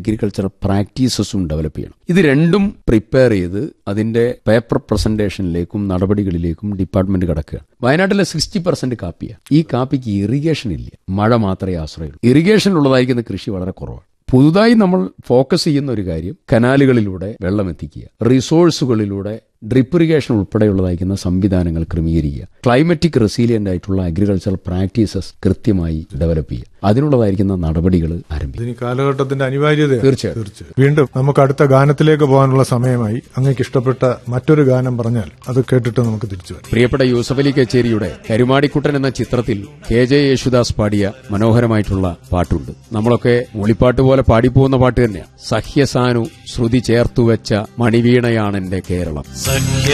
Agricultural പ്രാക്ടീസസും develop ചെയ്യണം ഇത് രണ്ടും പ്രിപ്പയർ ചെയ്ത് അതിന്റെ പേപ്പർ പ്രസന്റേഷനിലേക്കും നടപടികളിലേക്കും ഡിപ്പാർട്ട്മെന്റ് കിടക്കുകയാണ് വയനാട്ടിലെ സിക്സ്റ്റി പെർസെന്റ് കാപ്പിയാണ് ഈ കാപ്പിക്ക് ഇറിഗേഷൻ ഇല്ല മഴ മാത്രമേ ആശ്രയമുള്ളൂ ഇറിഗേഷൻ ഉള്ളതായിരിക്കുന്ന കൃഷി വളരെ കുറവാണ് പുതുതായി നമ്മൾ ഫോക്കസ് ചെയ്യുന്ന ഒരു കാര്യം കനാലുകളിലൂടെ വെള്ളം എത്തിക്കുക റിസോഴ്സുകളിലൂടെ ഡ്രിപ്പ് ഇറിഗേഷൻ ഉൾപ്പെടെയുള്ളതായിരിക്കുന്ന സംവിധാനങ്ങൾ ക്രമീകരിക്കുക ക്ലൈമറ്റിക് റെസീലിയന്റ് ആയിട്ടുള്ള അഗ്രികൾച്ചറൽ പ്രാക്ടീസസ് കൃത്യമായി ഡെവലപ്പ് ചെയ്യുക അതിനുള്ളതായിരിക്കുന്ന നടപടികൾ ആരംഭിക്കുക ഇതിന് കാലഘട്ടത്തിന്റെ അനിവാര്യത തീർച്ചയായും. തീർച്ചയായും വീണ്ടും നമുക്ക് അടുത്ത ഗാനത്തിലേക്ക് പോകാനുള്ള സമയമായി അങ്ങേക്ക് ഇഷ്ടപ്പെട്ട മറ്റൊരു ഗാനം പറഞ്ഞാൽ അത് കേട്ടിട്ട് നമുക്ക് തിരിച്ചു വരാം പ്രിയപ്പെട്ട യൂസഫ് അലി കച്ചേരിയുടെ കരുമാടിക്കുട്ടൻ എന്ന ചിത്രത്തിൽ കെ ജെ യേശുദാസ് പാടിയ മനോഹരമായിട്ടുള്ള പാട്ടുണ്ട് നമ്മളൊക്കെ മൂളിപ്പാട്ട് പോലെ പാടിപ്പോകുന്ന പാട്ട് തന്നെയാണ് സഹ്യസാനു ശ്രുതി ചേർത്തുവെച്ച മണിവീണയാണെന്റെ കേരളം സഖ്യ